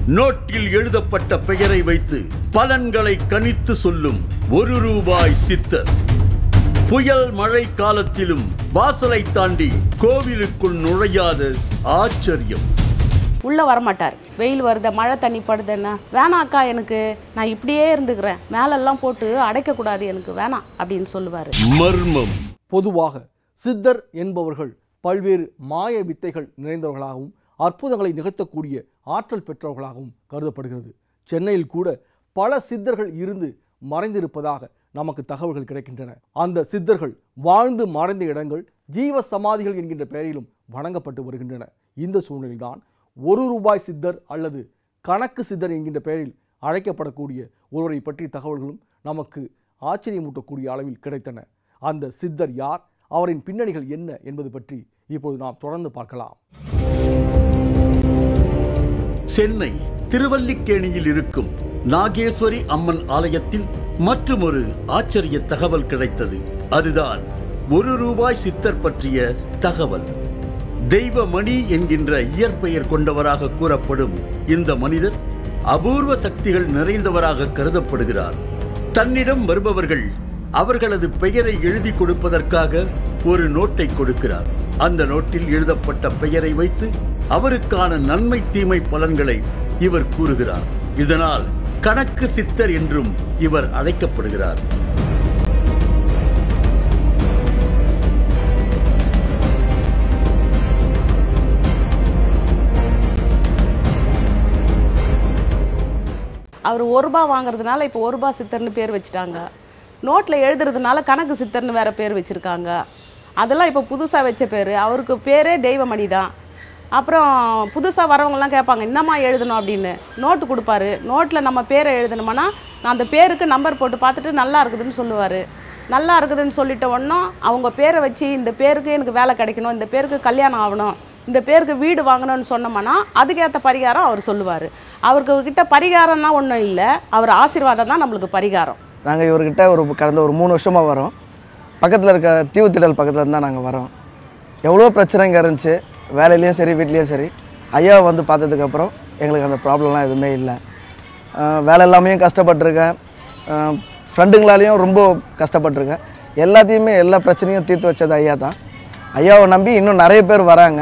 நோட்டில் எழுதப்பட்ட பெயரை வைத்து பலன்களை கணித்து சொல்லும் ஒரு ரூபாய் சித்தர் புயல் மழை காலத்திலும் வாசலை தாண்டி கோவிலுக்குள் நுழையாத ஆச்சரியம் உள்ளே வரமாட்டார் வெயில் வருது மழை தண்ணி படுதுன்னா வேணாம் அக்கா எனக்கு நான் இப்படியே இருந்துக்கிறேன் மேலெல்லாம் போட்டு அடைக்கக்கூடாது எனக்கு வேணாம் அப்படின்னு சொல்லுவார் மர்மம் பொதுவாக சித்தர் என்பவர்கள் பல்வேறு மாய வித்தைகள் நிறைந்தவர்களாகவும் அற்புதங்களை நிகழ்த்தக்கூடிய ஆற்றல் பெற்றவர்களாகவும் கருதப்படுகிறது சென்னையில் கூட பல சித்தர்கள் இருந்து மறைந்திருப்பதாக நமக்கு தகவல்கள் கிடைக்கின்றன அந்த சித்தர்கள் வாழ்ந்து மறைந்த இடங்கள் ஜீவ சமாதிகள் என்கின்ற பெயரிலும் வணங்கப்பட்டு வருகின்றன இந்த சூழ்நிலையில்தான் ஒரு ரூபாய் சித்தர் அல்லது கணக்கு சித்தர் என்கின்ற பெயரில் அழைக்கப்படக்கூடிய ஒருவரை பற்றிய தகவல்களும் நமக்கு ஆச்சரியமூட்டக்கூடிய அளவில் கிடைத்தன அந்த சித்தர் யார் அவரின் பின்னணிகள் என்ன என்பது பற்றி இப்போது நாம் தொடர்ந்து பார்க்கலாம் சென்னை திருவல்லிக்கேணியில் இருக்கும் நாகேஸ்வரி அம்மன் ஆலயத்தில் மற்றுமொரு ஆச்சரிய தகவல் கிடைத்தது அதுதான் ஒரு ரூபாய் சித்தர் பற்றிய தகவல் தெய்வமணி என்கின்ற இயற்பெயர் கொண்டவராக கூறப்படும் இந்த மனிதர் அபூர்வ சக்திகள் நிறைந்தவராக கருதப்படுகிறார் தன்னிடம் வருபவர்கள் அவர்களது பெயரை எழுதி கொடுப்பதற்காக ஒரு நோட்டை கொடுக்கிறார் அந்த நோட்டில் எழுதப்பட்ட பெயரை வைத்து அவருக்கான நன்மை தீமை பலன்களை இவர் கூறுகிறார் இதனால் கணக்கு சித்தர் என்றும் இவர் அழைக்கப்படுகிறார் அவர் ஒரு ரூபா வாங்குறதுனால இப்போ ஒரு ரூபா சித்தர்னு பேர் வச்சுட்டாங்க நோட்டில் எழுதுறதுனால கணக்கு சித்தர்னு வேற பேர் வச்சுருக்காங்க அதெல்லாம் இப்போ புதுசாக வச்ச பேர் அவருக்கு பேரே தெய்வமணி தான் அப்புறம் புதுசாக வரவங்கலாம் கேட்பாங்க என்னம்மா எழுதணும் அப்படின்னு நோட்டு கொடுப்பாரு நோட்டில் நம்ம பேரை எழுதணுமானா நான் அந்த பேருக்கு நம்பர் போட்டு பார்த்துட்டு நல்லா இருக்குதுன்னு சொல்லுவார் நல்லா இருக்குதுன்னு சொல்லிட்ட உடனே அவங்க பேரை வச்சு இந்த பேருக்கு எனக்கு வேலை கிடைக்கணும் இந்த பேருக்கு கல்யாணம் ஆகணும் இந்த பேருக்கு வீடு வாங்கணும்னு சொன்னோம்னா அதுக்கேற்ற பரிகாரம் அவர் சொல்லுவார் அவருக்கு கிட்ட பரிகாரம்னா ஒன்றும் இல்லை அவர் ஆசீர்வாதம் தான் நம்மளுக்கு பரிகாரம் நாங்கள் இவர்கிட்ட ஒரு கடந்த ஒரு மூணு வருஷமாக வரோம் பக்கத்தில் இருக்க தீவுத்திடல் பக்கத்தில் இருந்து தான் நாங்கள் வரோம் எவ்வளோ பிரச்சனை இங்கே இருந்துச்சு வேலையிலையும் சரி வீட்லேயும் சரி ஐயாவை வந்து பார்த்ததுக்கப்புறம் எங்களுக்கு அந்த ப்ராப்ளம்லாம் எதுவுமே இல்லை ஆஹ் வேலை இல்லாமையும் கஷ்டப்பட்டிருக்கேன் ஃப்ரெண்டுங்களாலேயும் ரொம்ப கஷ்டப்பட்டிருக்கேன் எல்லாத்தையுமே எல்லா பிரச்சனையும் தீர்த்து வச்சது ஐயா தான் ஐயாவை நம்பி இன்னும் நிறைய பேர் வராங்க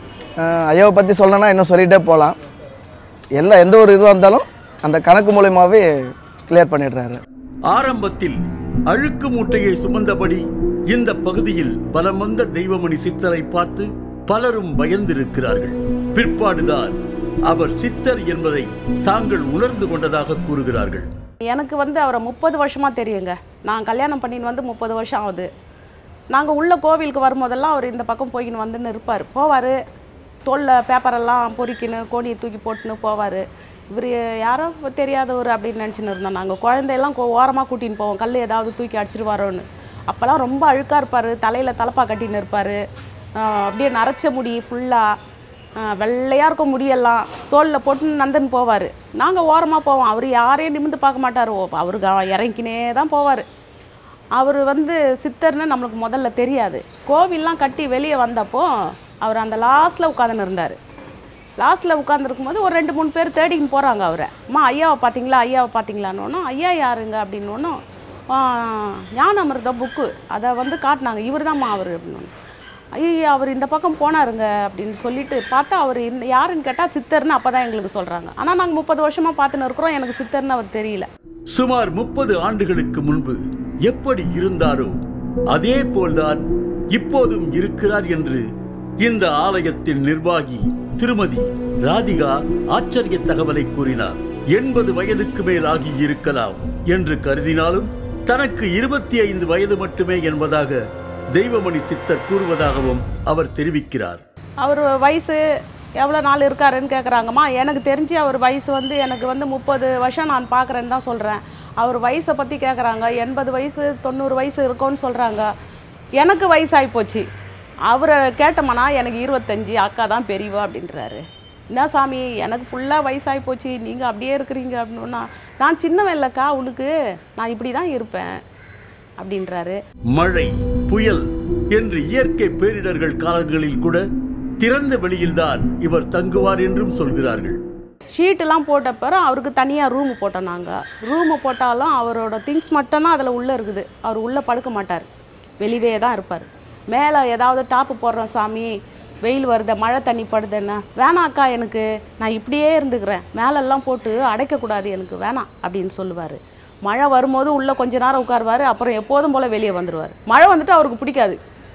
ஆஹ் ஐயாவை பற்றி சொல்லணும்னா இன்னும் சொல்லிகிட்டே போகலாம் எல்லா எந்த ஒரு இதுவாக இருந்தாலும் அந்த கணக்கு மூலயமாவே கிளியர் பண்ணிடுறாரு ஆரம்பத்தில் அழுக்கு மூட்டையை சுமந்தபடி இந்த பகுதியில் பலம் வந்த தெய்வமணி சித்தரை பார்த்து பலரும் பயந்திருக்கிறார்கள் பிற்பாடுதான் அவர் சித்தர் என்பதை தாங்கள் உணர்ந்து கொண்டதாக கூறுகிறார்கள் எனக்கு வந்து அவரை முப்பது வருஷமாக தெரியுங்க நான் கல்யாணம் பண்ணின்னு வந்து முப்பது வருஷம் ஆகுது நாங்கள் உள்ள கோவிலுக்கு வரும்போதெல்லாம் அவர் இந்த பக்கம் போய்க்கின்னு வந்துன்னு இருப்பார் போவார் தோளில் பேப்பரெல்லாம் பொறிக்கின்னு கோணியை தூக்கி போட்டுன்னு போவார் இவர் யாரோ தெரியாதவர் அப்படின்னு நினச்சின்னு இருந்தோம் நாங்கள் குழந்தையெல்லாம் ஓரமாக கூட்டின்னு போவோம் கல் ஏதாவது தூக்கி அடிச்சிருவாரோன்னு அப்போல்லாம் ரொம்ப அழுக்காக இருப்பார் தலையில் தலப்பா கட்டின்னு இருப்பார் அப்படியே நரைச்ச முடி ஃபுல்லாக வெள்ளையாக இருக்கும் முடியெல்லாம் தோலில் போட்டு நந்தன் போவார் நாங்கள் ஓரமாக போவோம் அவர் யாரையும் நிமிந்து பார்க்க மாட்டார் அவருக்கு இறங்கினே தான் போவார் அவர் வந்து சித்தர்னு நம்மளுக்கு முதல்ல தெரியாது கோவில்லாம் கட்டி வெளியே வந்தப்போ அவர் அந்த லாஸ்ட்டில் உட்காந்துன்னு இருந்தார் லாஸ்ட்டில் உட்காந்துருக்கும் போது ஒரு ரெண்டு மூணு பேர் தேடின்னு போகிறாங்க அவரை அம்மா ஐயாவை பார்த்தீங்களா ஐயாவை பார்த்தீங்களான்னு ஐயா யாருங்க அப்படின்னு ஞான அமிர்த புக்கு அதை வந்து காட்டினாங்க இவர் தான்மா அவர் அப்படின்னு ஐயோ அவர் இந்த பக்கம் போனாருங்க அப்படின்னு சொல்லிட்டு பார்த்தா அவர் இந்த யாருன்னு கேட்டால் சித்தர்னு அப்போ தான் எங்களுக்கு சொல்கிறாங்க ஆனால் நாங்கள் முப்பது வருஷமாக பார்த்துன்னு இருக்கிறோம் எனக்கு சித்தர்னு அவர் தெரியல சுமார் முப்பது ஆண்டுகளுக்கு முன்பு எப்படி இருந்தாரோ அதே போல்தான் இப்போதும் இருக்கிறார் என்று இந்த ஆலயத்தின் நிர்வாகி திருமதி ராதிகா ஆச்சரிய தகவலை கூறினார் எண்பது வயதுக்கு மேல் ஆகி இருக்கலாம் என்று கருதினாலும் தனக்கு இருபத்தி ஐந்து வயது மட்டுமே என்பதாக தெய்வமணி சித்தர் கூறுவதாகவும் அவர் தெரிவிக்கிறார் அவர் வயசு எவ்வளோ நாள் இருக்காருன்னு கேட்குறாங்கம்மா எனக்கு தெரிஞ்சு அவர் வயசு வந்து எனக்கு வந்து முப்பது வருஷம் நான் பார்க்குறேன்னு தான் சொல்கிறேன் அவர் வயசை பற்றி கேட்குறாங்க எண்பது வயசு தொண்ணூறு வயசு இருக்கும்னு சொல்கிறாங்க எனக்கு வயசாகி போச்சு அவரை கேட்டோம்னா எனக்கு இருபத்தஞ்சி அக்கா தான் பெரியவா அப்படின்றாரு என்ன சாமி எனக்கு ஃபுல்லாக வயசாகி போச்சு நீங்கள் அப்படியே இருக்கிறீங்க அப்படின்னா நான் சின்னவன் இல்லைக்கா உனக்கு நான் இப்படி தான் இருப்பேன் அப்படின்றாரு மழை புயல் என்று இயற்கை பேரிடர்கள் காலங்களில் கூட திறந்த வெளியில்தான் இவர் தங்குவார் என்றும் சொல்கிறார்கள் ஷீட்டெல்லாம் போட்ட பிறகு அவருக்கு தனியாக ரூமு போட்டோம் நாங்கள் ரூமு போட்டாலும் அவரோட திங்ஸ் மட்டும்தான் அதில் உள்ளே இருக்குது அவர் உள்ளே படுக்க மாட்டார் வெளியே தான் இருப்பார் மேலே ஏதாவது டாப்பு போடுறோம் சாமி வெயில் வருது மழை தண்ணி படுதுன்னா வேணாம் அக்கா எனக்கு நான் இப்படியே இருந்துக்கிறேன் மேலெல்லாம் போட்டு அடைக்கக்கூடாது எனக்கு வேணாம் அப்படின்னு சொல்லுவார் மழை வரும்போது உள்ளே கொஞ்ச நேரம் உட்காருவார் அப்புறம் எப்போதும் போல் வெளியே வந்துடுவார் மழை வந்துட்டு அவருக்கு பிடிக்காது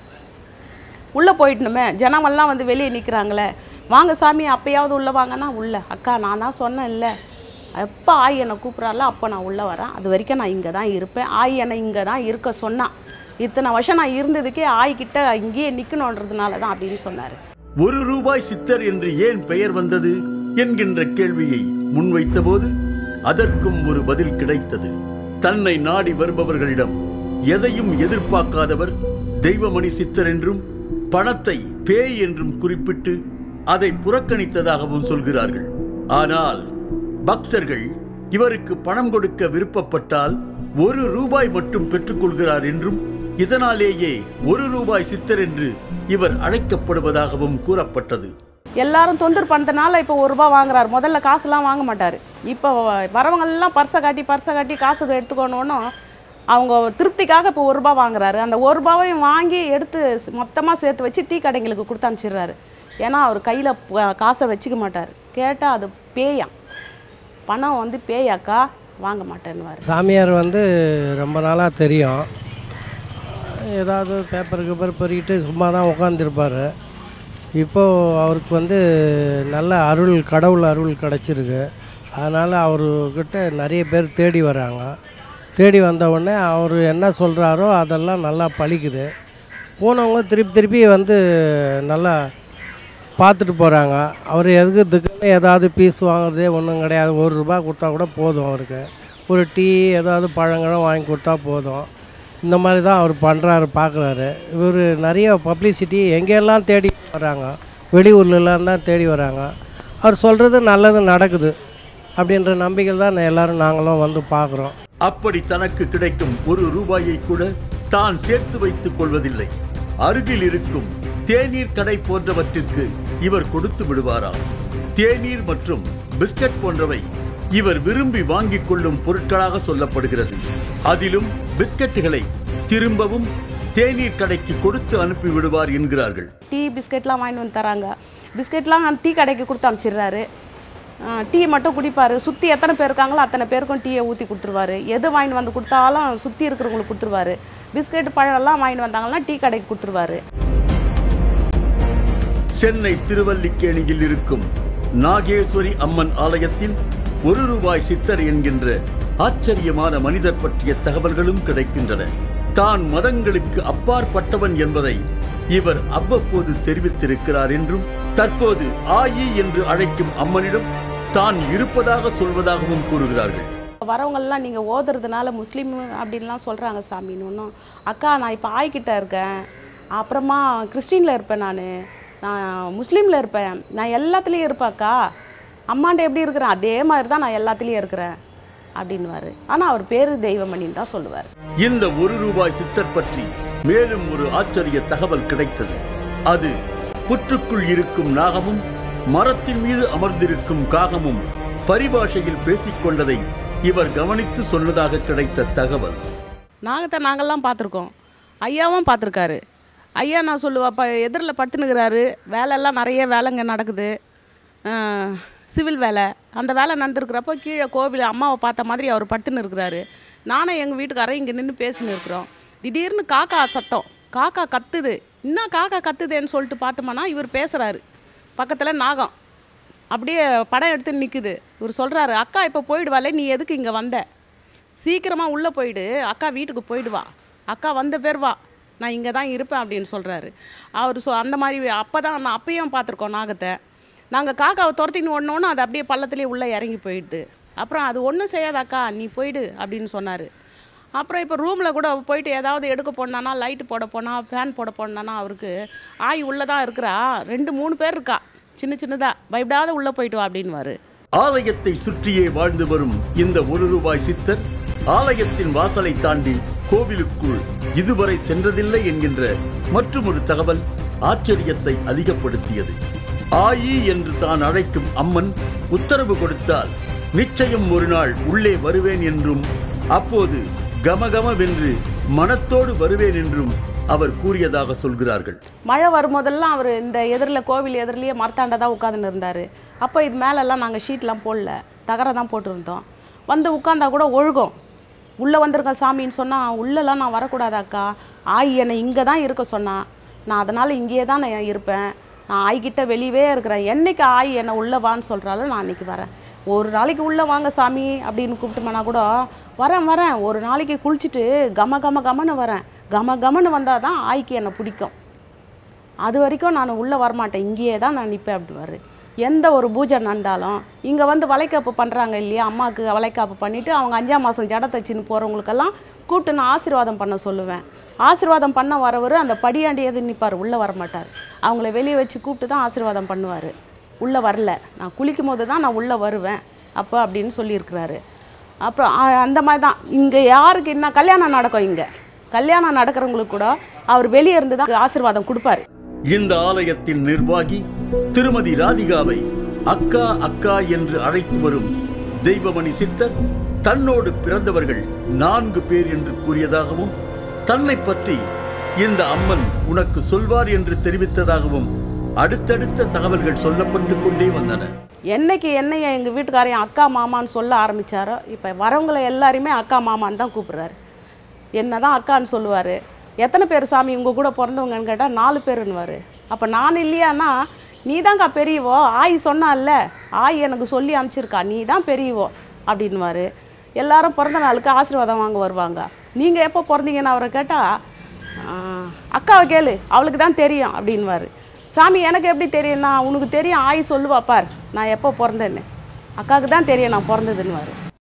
உள்ளே போயிட்டணுமே ஜனமெல்லாம் வந்து வெளியே நிற்கிறாங்களே வாங்க சாமி அப்பயாவது உள்ளே வாங்கன்னா உள்ளே அக்கா நான் தான் சொன்னேன் இல்லை எப்போ ஆய் என்னை கூப்பிட்றால அப்போ நான் உள்ளே வரேன் அது வரைக்கும் நான் இங்கே தான் இருப்பேன் ஆய் என்னை இங்கே தான் இருக்க சொன்னான் இத்தனை வருஷம் நான் இருந்ததுக்கே ஆய்கிட்ட இங்கேயே நிற்கணுன்றதுனால தான் அப்படின்னு சொன்னார் ஒரு ரூபாய் சித்தர் என்று ஏன் பெயர் வந்தது என்கின்ற கேள்வியை முன்வைத்தபோது அதற்கும் ஒரு பதில் கிடைத்தது தன்னை நாடி வருபவர்களிடம் எதையும் எதிர்பார்க்காதவர் தெய்வமணி சித்தர் என்றும் பணத்தை பேய் என்றும் குறிப்பிட்டு அதை புறக்கணித்ததாகவும் சொல்கிறார்கள் ஆனால் பக்தர்கள் இவருக்கு பணம் கொடுக்க விருப்பப்பட்டால் ஒரு ரூபாய் மட்டும் பெற்றுக்கொள்கிறார் என்றும் இதனாலேயே ஒரு ரூபாய் சித்தர் என்று இவர் அழைக்கப்படுவதாகவும் கூறப்பட்டது எல்லாரும் தொந்தர் பண்ணதுனால இப்போ ஒரு ரூபா வாங்குறாரு முதல்ல காசுலாம் வாங்க மாட்டார் இப்போ வரவங்கெல்லாம் பர்ஸை காட்டி பர்ஸை காட்டி காசு எடுத்துக்கணுன்னு அவங்க திருப்திக்காக இப்போ ஒரு ரூபா வாங்குறாரு அந்த ஒரு ரூபாவையும் வாங்கி எடுத்து மொத்தமாக சேர்த்து வச்சு டீ கடைங்களுக்கு கொடுத்து அனுப்பிச்சிடுறாரு ஏன்னா அவர் கையில் காசை வச்சுக்க மாட்டார் கேட்டால் அது பேயாம் பணம் வந்து பேயாக்கா வாங்க மாட்டேன்னுவார் சாமியார் வந்து ரொம்ப நாளாக தெரியும் ஏதாவது பேப்பர் கீப்பர் பெருகிட்டு சும்மா தான் உட்காந்துருப்பார் இப்போது அவருக்கு வந்து நல்ல அருள் கடவுள் அருள் கிடச்சிருக்கு அதனால் அவர்கிட்ட நிறைய பேர் தேடி வராங்க தேடி வந்த உடனே அவர் என்ன சொல்கிறாரோ அதெல்லாம் நல்லா பழிக்குது போனவங்க திருப்பி திருப்பி வந்து நல்லா பார்த்துட்டு போகிறாங்க அவர் எதுக்கு இதுக்குன்னு ஏதாவது பீஸ் வாங்குறதே ஒன்றும் கிடையாது ஒரு ரூபா கொடுத்தா கூட போதும் அவருக்கு ஒரு டீ ஏதாவது பழங்களும் வாங்கி கொடுத்தா போதும் இந்த மாதிரி தான் அவர் பண்ணுறாரு பார்க்குறாரு இவர் நிறைய பப்ளிசிட்டி எங்கெல்லாம் தேடி வராங்க வெளியூர்லலாம் தான் தேடி வராங்க அவர் சொல்கிறது நல்லது நடக்குது அப்படின்ற நம்பிக்கை தான் எல்லாரும் நாங்களும் வந்து பார்க்குறோம் அப்படி தனக்கு கிடைக்கும் ஒரு ரூபாயை கூட தான் சேர்த்து வைத்துக் கொள்வதில்லை அருகில் இருக்கும் தேநீர் கடை போன்றவற்றிற்கு இவர் கொடுத்து விடுவாராம் தேநீர் மற்றும் பிஸ்கட் போன்றவை இவர் விரும்பி வாங்கிக் கொள்ளும் பொருட்களாக சொல்லப்படுகிறது அதிலும் பிஸ்கட்டுகளை திரும்பவும் தேநீர் கடைக்கு கொடுத்து அனுப்பி விடுவார் என்கிறார்கள் டீ பிஸ்கெட்லாம் வாங்கிட்டு வந்து தராங்க பிஸ்கெட்லாம் டீ கடைக்கு கொடுத்து அனுப்பிச்சிடுறாரு டீ மட்டும் குடிப்பார் சுற்றி எத்தனை பேர் இருக்காங்களோ அத்தனை பேருக்கும் டீயை ஊற்றி கொடுத்துருவாரு எது வாங்கிட்டு வந்து கொடுத்தாலும் சுற்றி இருக்கிறவங்களுக்கு கொடுத்துருவாரு பிஸ்கெட் பழம்லாம் வாங்கிட்டு வந்தாங்கன்னா டீ கடைக்கு கொடுத்துருவாரு சென்னை திருவல்லிக்கேணியில் இருக்கும் நாகேஸ்வரி அம்மன் ஆலயத்தில் ஒரு ரூபாய் சித்தர் என்கின்ற ஆச்சரியமான மனிதர் பற்றிய தகவல்களும் கிடைக்கின்றன தான் மதங்களுக்கு அப்பாற்பட்டவன் என்பதை இவர் அவ்வப்போது தெரிவித்திருக்கிறார் என்றும் தற்போது ஆயி என்று அழைக்கும் அம்மனிடம் தான் இருப்பதாக சொல்வதாகவும் கூறுகிறார்கள் வரவங்கெல்லாம் நீங்கள் ஓதுறதுனால முஸ்லீம் அப்படின்லாம் சொல்கிறாங்க சாமின்னு ஒன்றும் அக்கா நான் இப்போ ஆய்கிட்ட இருக்கேன் அப்புறமா கிறிஸ்டினில் இருப்பேன் நான் நான் முஸ்லீமில் இருப்பேன் நான் எல்லாத்துலேயும் இருப்பேன்க்கா அம்மாண்ட எப்படி இருக்கிறேன் அதே மாதிரி தான் நான் எல்லாத்துலேயும் இருக்கிறேன் அப்படின்னுவார் ஆனால் அவர் பேர் தெய்வமணின்னு தான் சொல்லுவார் இந்த ஒரு ரூபாய் சித்தர் பற்றி மேலும் ஒரு ஆச்சரிய தகவல் கிடைத்தது அது புற்றுக்குள் இருக்கும் நாகமும் மரத்தின் மீது அமர்ந்திருக்கும் காகமும் பரிபாஷையில் பேசிக்கொண்டதை இவர் கவனித்து சொன்னதாக கிடைத்த தகவல் நாகத்தை நாங்கள்லாம் பார்த்துருக்கோம் ஐயாவும் பார்த்துருக்காரு ஐயா நான் சொல்லுவா இப்போ எதிரில் படுத்துனுக்கிறாரு வேலையெல்லாம் நிறைய வேலைங்க நடக்குது அஹ், சிவில் வேலை அந்த வேலை நடந்துருக்கிறப்போ கீழே கோவில் அம்மாவை பார்த்த மாதிரி அவர் படுத்துன்னு இருக்கிறாரு நானும் எங்கள் வீட்டுக்காரன் இங்கே நின்று பேசின்னு இருக்கிறோம் திடீர்னு காக்கா சத்தம் காக்கா கத்துது இன்னும் காக்கா கத்துதேன்னு சொல்லிட்டு பார்த்தோம்னா இவர் பேசுகிறாரு பக்கத்தில் நாகம் அப்படியே படம் எடுத்து நிற்குது இவர் சொல்கிறாரு அக்கா இப்போ போயிடுவாளே நீ எதுக்கு இங்கே வந்த சீக்கிரமாக உள்ளே போயிடு அக்கா வீட்டுக்கு போயிடுவா அக்கா வந்த பேர் வா நான் இங்கே தான் இருப்பேன் அப்படின்னு சொல்கிறாரு அவர் சொ அந்த மாதிரி அப்போ தான் நான் அப்பயும் பார்த்துருக்கோம் நாகத்தை நாங்கள் காக்காவை துரத்தின்னு ஓடனோன்னு அது அப்படியே பள்ளத்துலேயே உள்ளே இறங்கி போயிடுது அப்புறம் அது ஒன்றும் செய்யாதாக்கா நீ போயிடு அப்படின்னு சொன்னார் அப்புறம் இப்போ ரூமில் கூட போயிட்டு ஏதாவது எடுக்க போனானா லைட்டு போட போனால் ஃபேன் போட போனானா அவருக்கு ஆய் உள்ளே தான் இருக்கிறா ரெண்டு மூணு பேர் இருக்கா சின்ன சின்னதாக பயப்படாத உள்ளே போயிட்டு வா அப்படின்வாரு ஆலயத்தை சுற்றியே வாழ்ந்து வரும் இந்த ஒரு ரூபாய் சித்தர் ஆலயத்தின் வாசலை தாண்டி கோவிலுக்குள் இதுவரை சென்றதில்லை என்கின்ற மற்றொரு தகவல் ஆச்சரியத்தை அதிகப்படுத்தியது ஆயி என்று தான் அழைக்கும் அம்மன் உத்தரவு கொடுத்தால் நிச்சயம் ஒரு நாள் உள்ளே வருவேன் என்றும் அப்போது கமகமவென்று மனத்தோடு வருவேன் என்றும் அவர் கூறியதாக சொல்கிறார்கள் மழை வரும்போதெல்லாம் அவர் இந்த எதிரில் கோவில் எதிரிலேயே மரத்தாண்ட தான் உட்காந்துன்னு இருந்தார் அப்போ இது மேலெல்லாம் நாங்கள் ஷீட்லாம் போடல தகரை தான் போட்டிருந்தோம் வந்து உட்காந்தா கூட ஒழுகும் உள்ளே வந்திருக்கேன் சாமின்னு சொன்னால் உள்ளெல்லாம் நான் வரக்கூடாது அக்கா ஆய் என்னை இங்கே தான் இருக்க சொன்னா நான் அதனால் இங்கேயே தான் நான் இருப்பேன் நான் ஆய்கிட்ட வெளியவே இருக்கிறேன் என்னைக்கு ஆய் என்னை உள்ளே வான்னு சொல்கிறாலும் நான் அன்றைக்கி வரேன் ஒரு நாளைக்கு உள்ளே வாங்க சாமி அப்படின்னு கூப்பிட்டுமானா கூட வரேன் வரேன் ஒரு நாளைக்கு குளிச்சுட்டு கம கம கமன்னு வரேன் கம கமன்னு வந்தால் தான் ஆய்க்கு என்னை பிடிக்கும் அது வரைக்கும் நான் உள்ளே வரமாட்டேன் இங்கேயே தான் நான் நிற்பேன் அப்படிவாரு எந்த ஒரு பூஜை நடந்தாலும் இங்கே வந்து வளைக்காப்பு பண்ணுறாங்க இல்லையா அம்மாவுக்கு வளைக்காப்பு பண்ணிவிட்டு அவங்க அஞ்சாம் மாதம் ஜடை தச்சுன்னு போகிறவங்களுக்கெல்லாம் கூப்பிட்டு நான் ஆசீர்வாதம் பண்ண சொல்லுவேன் ஆசீர்வாதம் பண்ண வரவர் அந்த படியாண்டி எது நிற்பார் உள்ளே வரமாட்டார் அவங்கள வெளியே வச்சு கூப்பிட்டு தான் ஆசீர்வாதம் பண்ணுவார் உள்ளே வரல நான் குளிக்கும் போது தான் நான் உள்ளே வருவேன் அப்போ அப்படின்னு சொல்லியிருக்கிறாரு அப்புறம் அ- அந்த மாதிரி தான் இங்கே யாருக்கு என்ன கல்யாணம் நடக்கும் இங்கே கல்யாணம் நடக்கிறவங்களுக்கு கூட அவர் வெளியே இருந்து தான் ஆசீர்வாதம் கொடுப்பாரு இந்த ஆலயத்தின் நிர்வாகி திருமதி ராதிகாவை அக்கா அக்கா என்று அழைத்து வரும் தெய்வமணி சித்தர் தன்னோடு பிறந்தவர்கள் நான்கு பேர் என்று கூறியதாகவும் தன்னை பற்றி இந்த அம்மன் உனக்கு சொல்வார் என்று தெரிவித்ததாகவும் அடுத்தடுத்த தகவல்கள் சொல்லப்பட்டு கொண்டே வந்தன என்னைக்கு என்னைய எங்கள் வீட்டுக்காரையும் அக்கா மாமான்னு சொல்ல ஆரம்பிச்சாரோ இப்போ வரவங்களை எல்லாரையுமே அக்கா மாமான்னு தான் கூப்பிடுறாரு என்ன தான் அக்கான்னு சொல்லுவார் எத்தனை பேர் சாமி உங்கள் கூட பிறந்தவங்கன்னு கேட்டால் நாலு பேருன்னுவார் அப்போ நான் இல்லையானா நீ தான்க்கா பெரியவோ ஆய் சொன்னால்ல ஆய் எனக்கு சொல்லி அனுப்பிச்சிருக்கா நீ தான் பெரியவோ அப்படின்னுவாரு எல்லாரும் பிறந்த நாளுக்கு ஆசீர்வாதம் வாங்க வருவாங்க நீங்கள் எப்போ பிறந்தீங்கன்னு அவரை கேட்டால் அக்காவை கேளு அவளுக்கு தான் தெரியும் அப்படின்வாரு சாமி எனக்கு எப்படி தெரியும்னா உனக்கு தெரியும் ஆய் சொல்லுவா பார் நான் எப்போ பிறந்தேன்னு அக்காவுக்கு தான் தெரியும் நான் பிறந்ததுன்னுவாரு